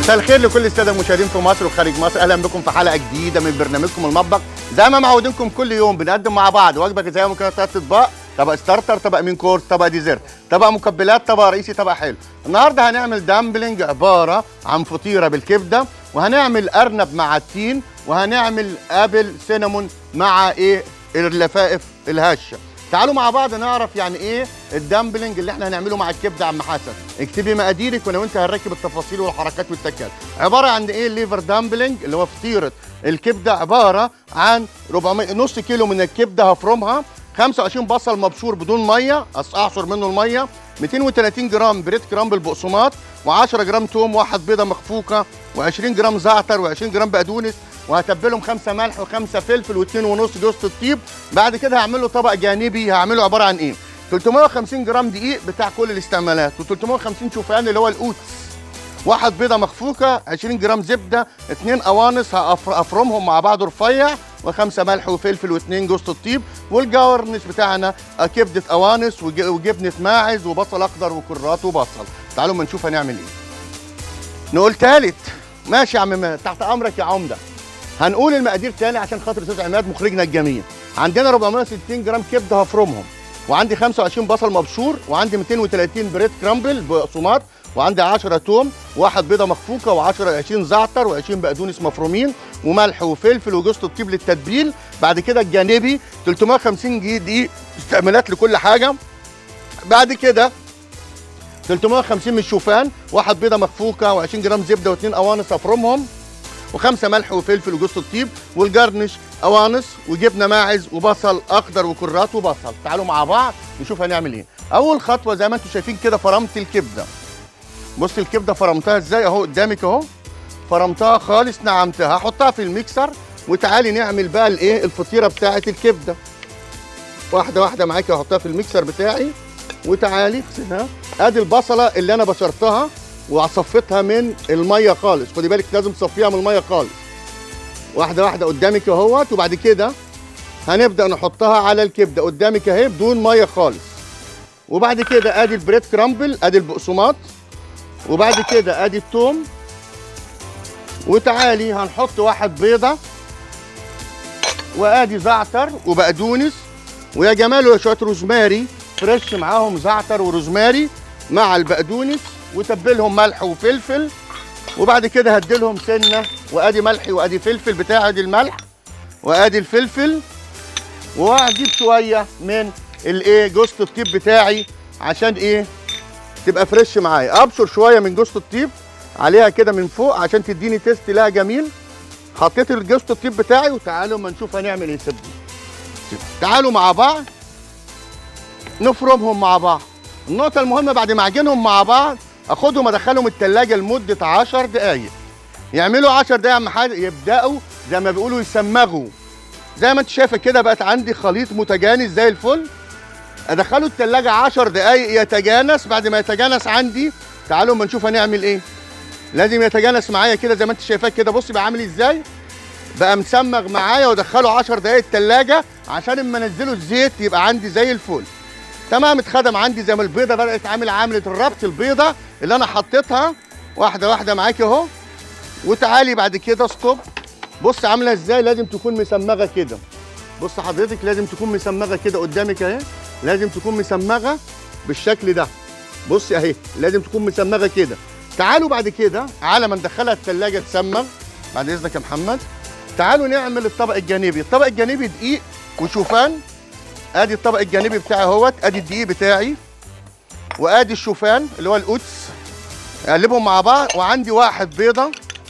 مساء الخير لكل الساده المشاهدين في مصر وخارج مصر اهلا بكم في حلقه جديده من برنامجكم المطبخ زي ما معودينكم كل يوم بنقدم مع بعض وجبه غذائيه ممكن ثلاث اطباق طبق ستارتر طبق مين كورس طبق ديزرت طبق مقبلات طبق رئيسي طبق حلو النهارده هنعمل دامبلنج عباره عن فطيره بالكبده وهنعمل ارنب مع التين وهنعمل ابل سينامون مع ايه اللفائف الهشه تعالوا مع بعض نعرف يعني ايه الدامبلنج اللي احنا هنعمله مع الكبده عم حسن اكتبي مقاديرك وانا وانت هنركب التفاصيل والحركات والتكات عباره عن ايه الليفر دامبلنج اللي هو فطيره الكبده عباره عن 400 نص كيلو من الكبده هفرمها 25 بصل مبشور بدون ميه اعصر منه الميه 230 جرام بريد كرامبل بقسماط و10 جرام توم واحد بيضه مخفوقه و20 جرام زعتر و20 جرام بقدونس وهتبلهم خمسه ملح وخمسه فلفل واثنين ونص جوز الطيب بعد كده هعمل له طبق جانبي هعمله عباره عن ايه 350 جرام دقيق بتاع كل الاستعمالات و350 شوفان اللي هو القوتس واحد بيضه مخفوقه 20 جرام زبده اثنين قوانص هفرمهم مع بعض رفيع وخمسه ملح وفلفل واثنين جوز الطيب والجورنش بتاعنا كبده قوانص وجبنه ماعز وبصل اخضر وكرات وبصل تعالوا ما نشوف هنعمل ايه نقول تالت ماشي يا عم تحت امرك يا عمده هنقول المقادير تاني عشان خاطر استاذ عماد مخرجنا الجميل عندنا 460 جرام كبده هفرمهم وعندي 25 بصل مبشور وعندي 230 بريد كرامبل بقسماط وعندي 10 توم واحد بيضه مخفوقه و10 20 زعتر و20 بقدونس مفرومين وملح وفلفل وجوز الطيب للتتبيل بعد كده الجانبي 350 دقيق استعمالات لكل حاجه بعد كده 350 من الشوفان واحد بيضه مخفوقه و20 جرام زبده واثنين قوانص افرمهم وخمسه ملح وفلفل وجوز الطيب والجرنش قوانص وجبنه ماعز وبصل اخضر وكرات وبصل تعالوا مع بعض نشوف هنعمل ايه اول خطوه زي ما انتم شايفين كده فرمت الكبده بص الكبده فرمتها ازاي اهو قدامك اهو فرمتها خالص نعمتها هحطها في الميكسر وتعالي نعمل بقى الايه الفطيره بتاعه الكبده واحده واحده معاكي احطها في الميكسر بتاعي وتعالي اغسلها ادي البصله اللي انا بشرتها وصفيتها من الميه خالص خدي بالك لازم تصفيها من الميه خالص واحده واحده قدامك اهوت وبعد كده هنبدا نحطها على الكبده قدامك اهي بدون ميه خالص وبعد كده ادي البريد كرامبل ادي البقسماط وبعد كده ادي التوم وتعالي هنحط واحد بيضه وادي زعتر وبقدونس ويا جماله شويه روزماري فريش معاهم زعتر وروزماري مع البقدونس وتبلهم ملح وفلفل وبعد كده هديلهم سنه وادي ملحي وادي فلفل بتاع ادي الملح وادي الفلفل واجيب شويه من الايه جوز الطيب بتاعي عشان ايه تبقى فريش معايا ابشر شويه من جوز الطيب عليها كده من فوق عشان تديني تيست لها جميل حطيت الجوز الطيب بتاعي وتعالوا ما نشوف هنعمل ايه سيبني تعالوا مع بعض نفرمهم مع بعض النقطه المهمه بعد ما اعجنهم مع بعض اخدهم ادخلهم التلاجة لمده 10 دقايق يعملوا 10 دقايق عم حاجه يبداوا زي ما بيقولوا يسمغوا زي ما انت شايفه كده بقت عندي خليط متجانس زي الفل ادخله التلاجة 10 دقايق يتجانس بعد ما يتجانس عندي تعالوا اما نشوف هنعمل ايه لازم يتجانس معايا كده زي ما انت شايفاه كده بصي بقى عامل ازاي بقى مسمغ معايا وادخله 10 دقايق التلاجة عشان اما انزله الزيت يبقى عندي زي الفل تمام اتخدم عندي زي ما البيضه بدات عامل عامله الربط البيضه اللي انا حطيتها واحده واحده معاكي اهو وتعالي بعد كده ستوب بص عامله ازاي لازم تكون مسمغه كده بص حضرتك لازم تكون مسمغه كده قدامك اهي لازم تكون مسمغه بالشكل ده بصي اهي لازم تكون مسمغه كده تعالوا بعد كده على ما ندخلها الثلاجه تسمغ بعد اذنك يا محمد تعالوا نعمل الطبق الجانبي الطبق الجانبي دقيق وشوفان ادي الطبق الجانبي بتاعي اهوت ادي الدقيق بتاعي وادي الشوفان اللي هو القدس اقلبهم مع بعض وعندي واحد بيضه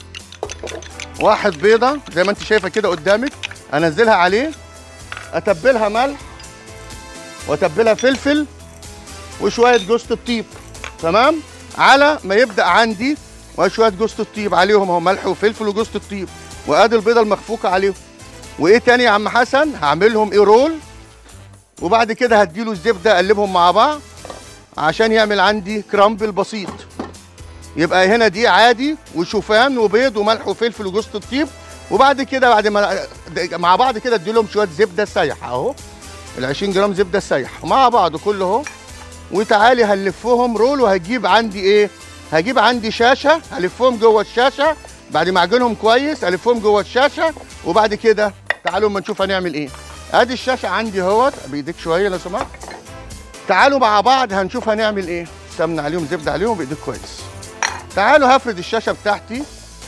واحد بيضه زي ما انت شايفه كده قدامك انزلها عليه اتبلها ملح واتبلها فلفل وشويه جوز الطيب تمام على ما يبدا عندي وشويه جوز الطيب عليهم اهو ملح وفلفل وجوز الطيب وادي البيضه المخفوقه عليهم وايه تاني يا عم حسن هعملهم ايه رول وبعد كده هديله الزبده اقلبهم مع بعض عشان يعمل عندي كرامبل بسيط يبقى هنا دي عادي وشوفان وبيض وملح وفلفل وجوز الطيب وبعد كده بعد ما مع بعض كده اديلهم شويه زبده سايحه اهو ال 20 جرام زبده سايحه مع بعض كله اهو وتعالي هنلفهم رول وهجيب عندي ايه هجيب عندي شاشه هلفهم جوه الشاشه بعد ما اعجنهم كويس الفهم جوه الشاشه وبعد كده تعالوا اما نشوف هنعمل ايه ادي الشاشه عندي اهوت بايديك شويه لو سمحت تعالوا مع بعض هنشوف هنعمل ايه سمن عليهم زبده عليهم بايديك كويس تعالوا هفرد الشاشه بتاعتي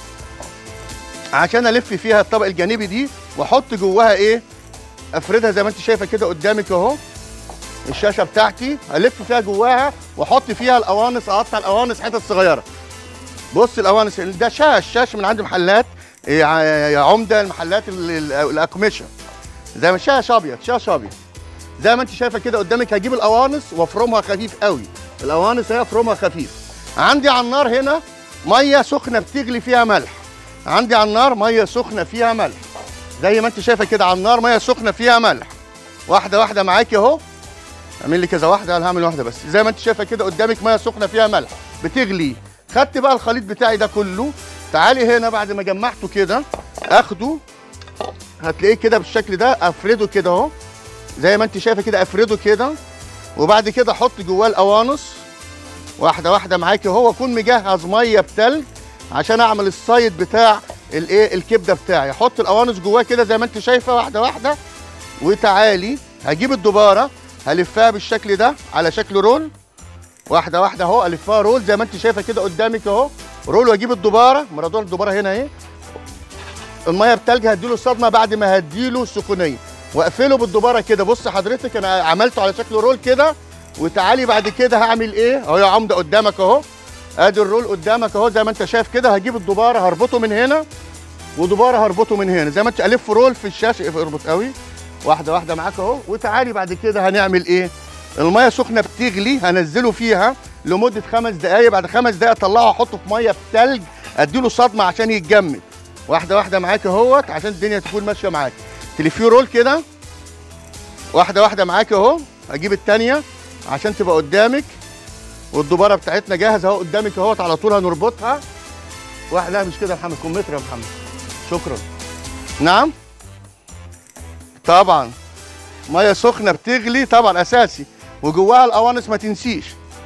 عشان الف فيها الطبق الجانبي دي واحط جواها ايه افردها زي ما انت شايفه كده قدامك اهو الشاشه بتاعتي الف فيها جواها واحط فيها القوانص اقطع القوانص حتت صغيره بص القوانص ده شاش شاش من عند محلات إيه، ع- عمده المحلات ال- ال- الاقمشه زي ما شاش ابيض شاش ابيض زي ما انت شايفه كده قدامك هجيب القوانص وافرمها خفيف قوي القوانص هي افرمها خفيف عندي على النار هنا ميه سخنه بتغلي فيها ملح عندي على النار ميه سخنه فيها ملح زي ما انت شايفه كده على النار ميه سخنه فيها ملح واحده واحده معاكي اهو اعمل لي كذا واحده انا هعمل واحده بس زي ما انت شايفه كده قدامك ميه سخنه فيها ملح بتغلي خدت بقى الخليط بتاعي ده كله تعالي هنا بعد ما جمعته كده اخده هتلاقيه كده بالشكل ده افرده كده اهو زي ما انت شايفه كده افرده كده وبعد كده احط جواه القوانص واحده واحده معاكي اهو واكون مجهز ميه بتلج عشان اعمل الصيد بتاع الايه الكبده بتاعي احط القوانص جواه كده زي ما انت شايفه واحده واحده وتعالي هجيب الدباره هلفها بالشكل ده على شكل رول واحده واحده اهو الفها رول زي ما انت شايفه كده قدامك اهو رول واجيب الدباره مرادون الدباره هنا اهي الميه بتلج هديله صدمه بعد ما هديله سخونيه واقفله بالدباره كده بص حضرتك انا عملته على شكل رول كده وتعالي بعد كده هعمل ايه اهو يا عمده قدامك اهو ادي الرول قدامك اهو زي ما انت شايف كده هجيب الدباره هربطه من هنا ودباره هربطه من هنا زي ما انت الف رول في الشاشه اربط قوي واحده واحده معاك اهو وتعالي بعد كده هنعمل ايه الميه سخنه بتغلي هنزله فيها لمده خمس دقائق بعد خمس دقائق اطلعه احطه في ميه بتلج اديله صدمه عشان يتجمد واحده واحده معاك اهوت عشان الدنيا تكون ماشيه معاك تلفيه رول كده واحده واحده معاك اهو اجيب التانيه عشان تبقى قدامك والدباره بتاعتنا جاهزه اهو قدامك اهوت على طول هنربطها واحد لا مش كده يا محمد كمثرى يا محمد شكرا نعم طبعا ميه سخنه بتغلي طبعا اساسي وجواها القوانص ما تنسيش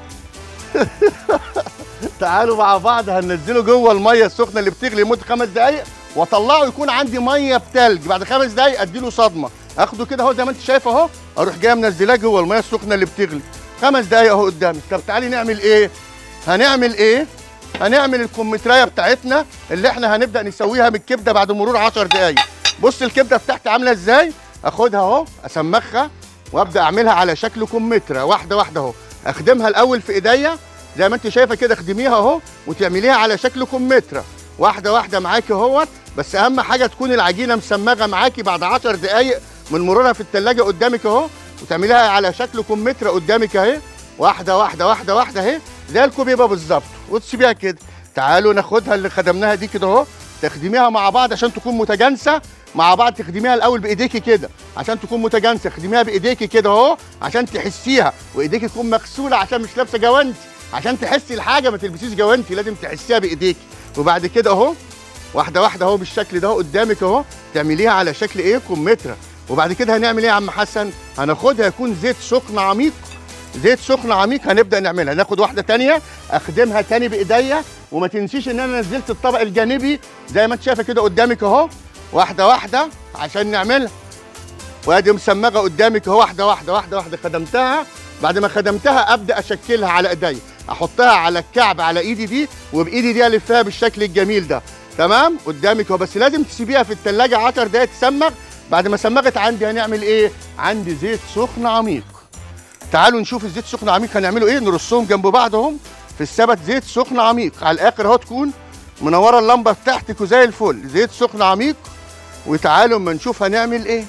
تعالوا مع بعض هننزله جوه الميه السخنه اللي بتغلي لمده خمس دقائق واطلعه يكون عندي ميه بتلج بعد خمس دقائق اديله صدمه اخده كده اهو زي ما انت شايف اهو اروح جاي منزلاه جوه الميه السخنه اللي بتغلي خمس دقائق اهو قدامك طب تعالي نعمل ايه هنعمل ايه هنعمل الكمثريه بتاعتنا اللي احنا هنبدا نسويها بالكبده بعد مرور 10 دقائق بص الكبده بتاعتي عامله ازاي اخدها اهو اسمخها وابدا اعملها على شكل كمثرى واحده واحده اهو اخدمها الاول في ايديا زي ما انت شايفه كده اخدميها اهو وتعمليها على شكل كمثرى واحده واحده معاكي اهوت بس اهم حاجه تكون العجينه مسمغه معاكي بعد 10 دقائق من مرورها في التلاجة قدامك اهو وتعمليها على شكل كمثرى قدامك اهي واحده واحده واحده واحده اهي زي الكوبيبه بالظبط وتسيبيها كده تعالوا ناخدها اللي خدمناها دي كده اهو تخدميها مع بعض عشان تكون متجانسه مع بعض تخدميها الاول بايديكي كده عشان تكون متجانسه خدميها بايديكي كده اهو عشان تحسيها وايديكي تكون مغسوله عشان مش لابسه جوانتي عشان تحسي الحاجه ما تلبسيش جوانتي لازم تحسيها بايديكي وبعد كده اهو واحده واحده اهو بالشكل ده اهو قدامك اهو تعمليها على شكل ايه كمثرى وبعد كده هنعمل ايه يا عم حسن هناخدها يكون زيت سخن عميق زيت سخن عميق هنبدا نعملها ناخد واحده تانية اخدمها تاني بايديا وما تنسيش ان انا نزلت الطبق الجانبي زي ما انت شايفه كده قدامك اهو واحده واحده عشان نعملها وادي مسمغه قدامك اهو واحده واحده واحده واحده خدمتها بعد ما خدمتها ابدا اشكلها على ايديا احطها على الكعب على ايدي دي وبايدي دي الفها بالشكل الجميل ده تمام قدامك اهو بس لازم تسيبيها في التلاجة 10 دقايق تسمغ بعد ما سمغت عندي هنعمل ايه عندي زيت سخن عميق تعالوا نشوف الزيت سخن عميق هنعمله ايه نرصهم جنب بعضهم في السبت زيت سخن عميق على الاخر اهو تكون منوره اللمبه بتاعتك وزي الفل زيت سخن عميق وتعالوا اما نشوف هنعمل ايه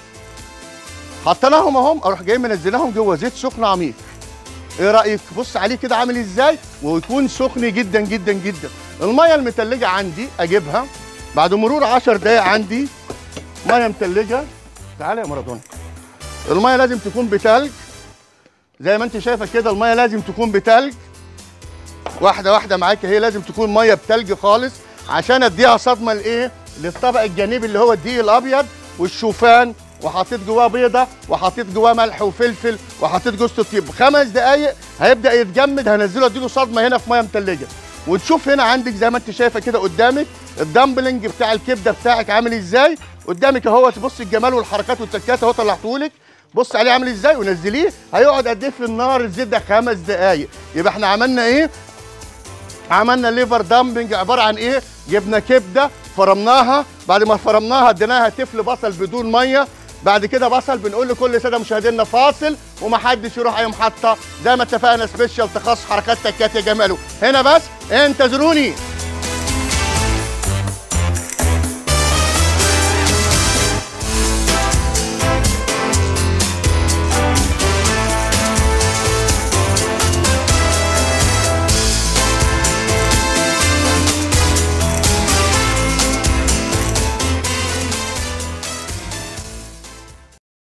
حطيناهم اهم اروح جاي منزلهم جوه زيت سخن عميق ايه رايك بص عليه كده عامل ازاي ويكون سخن جدا جدا جدا الميه المتلجه عندي اجيبها بعد مرور 10 دقايق عندي ميه متلجه تعالى يا مارادونا الميه لازم تكون بتلج زي ما انت شايفه كده الميه لازم تكون بتلج واحده واحده معاك هي لازم تكون ميه بتلج خالص عشان اديها صدمه لايه للطبق الجانبي اللي هو الدقيق الابيض والشوفان وحطيت جواه بيضه وحطيت جواه ملح وفلفل وحطيت جوز الطيب خمس دقايق هيبدا يتجمد هنزله اديله صدمه هنا في ميه متلجه ونشوف هنا عندك زي ما انت شايفه كده قدامك الدمبلنج بتاع الكبده بتاعك عامل ازاي قدامك اهو تبص الجمال والحركات والتكات اهو طلعتهولك بص عليه عامل ازاي ونزليه هيقعد قد ايه في النار الزيت ده خمس دقايق يبقى احنا عملنا ايه عملنا ليفر دامبنج عباره عن ايه جبنا كبده فرمناها بعد ما فرمناها اديناها تفل بصل بدون ميه بعد كده بصل بنقول لكل ساده مشاهدينا فاصل ومحدش يروح اي محطه زي ما اتفقنا سبيشال تخصص حركات تكات يا جماله هنا بس انتظروني